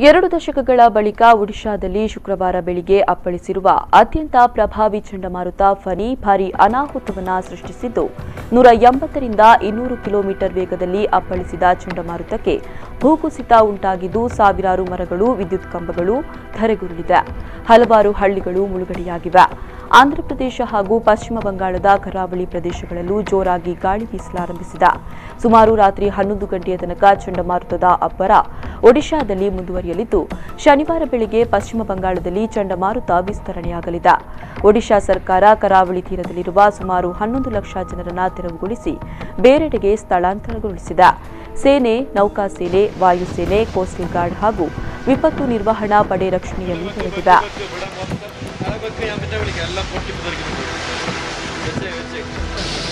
ಎರಡು ದಶಕಗಳ ಬಳಿಕ ಒಡಿಶಾದಲ್ಲಿ ಶುಕ್ರವಾರ ಬೆಳಿಗ್ಗೆ ಅಪ್ಪಳಿಸಿರುವ ಅತ್ಯಂತ ಪ್ರಭಾವಿ ಚಂಡಮಾರುತ ಫನಿ ಭಾರೀ ಅನಾಹುತವನ್ನ ಸೃಷ್ಟಿಸಿದ್ದು ನೂರ ಎಂಬತ್ತರಿಂದ ಇನ್ನೂರು ಕಿಲೋಮೀಟರ್ ವೇಗದಲ್ಲಿ ಅಪ್ಪಳಿಸಿದ ಚಂಡಮಾರುತಕ್ಕೆ ಭೂಕುಸಿತ ಉಂಟಾಗಿದ್ದು ಸಾವಿರಾರು ಮರಗಳು ವಿದ್ಯುತ್ ಕಂಬಗಳು ಧರೆಗುರುಳಿದೆ ಹಲವಾರು ಹಳ್ಳಿಗಳು ಮುಳುಗಡೆಯಾಗಿವೆ ಆಂಧ್ರಪ್ರದೇಶ ಹಾಗೂ ಪಶ್ಚಿಮ ಬಂಗಾಳದ ಕರಾವಳಿ ಪ್ರದೇಶಗಳಲ್ಲೂ ಜೋರಾಗಿ ಗಾಳಿ ಬೀಸಲಾರಂಭಿಸಿದೆ ಸುಮಾರು ರಾತ್ರಿ ಹನ್ನೊಂದು ಗಂಟೆಯ ತನಕ ಚಂಡಮಾರುತದ ಅಬ್ಬರ ಒಡಿಶಾದಲ್ಲಿ ಮುಂದುವರಿಯಲಿದ್ದು ಶನಿವಾರ ಬೆಳಗ್ಗೆ ಪಶ್ಚಿಮ ಬಂಗಾಳದಲ್ಲಿ ಚಂಡಮಾರುತ ವಿಸ್ತರಣೆಯಾಗಲಿದೆ ಒಡಿಶಾ ಸರ್ಕಾರ ಕರಾವಳಿ ತೀರದಲ್ಲಿರುವ ಸುಮಾರು ಹನ್ನೊಂದು ಲಕ್ಷ ಜನರನ್ನ ತೆರವುಗೊಳಿಸಿ ಬೇರೆಡೆಗೆ ಸ್ಥಳಾಂತರಗೊಳಿಸಿದೆ ಸೇನೆ ನೌಕಾಸೇನೆ ವಾಯುಸೇನೆ ಕೋಸ್ಟಲ್ ಗಾರ್ಡ್ ಹಾಗೂ ವಿಪತ್ತು ನಿರ್ವಹಣಾ ಪಡೆ ರಕ್ಷಣೆಯಲ್ಲಿ ತೊಡಗಿದೆ അതൊക്കെ ഞാൻ പിന്നെ വിളിക്കാം എല്ലാം പൊട്ടിപ്പോ വെച്ചേ വെച്ചേ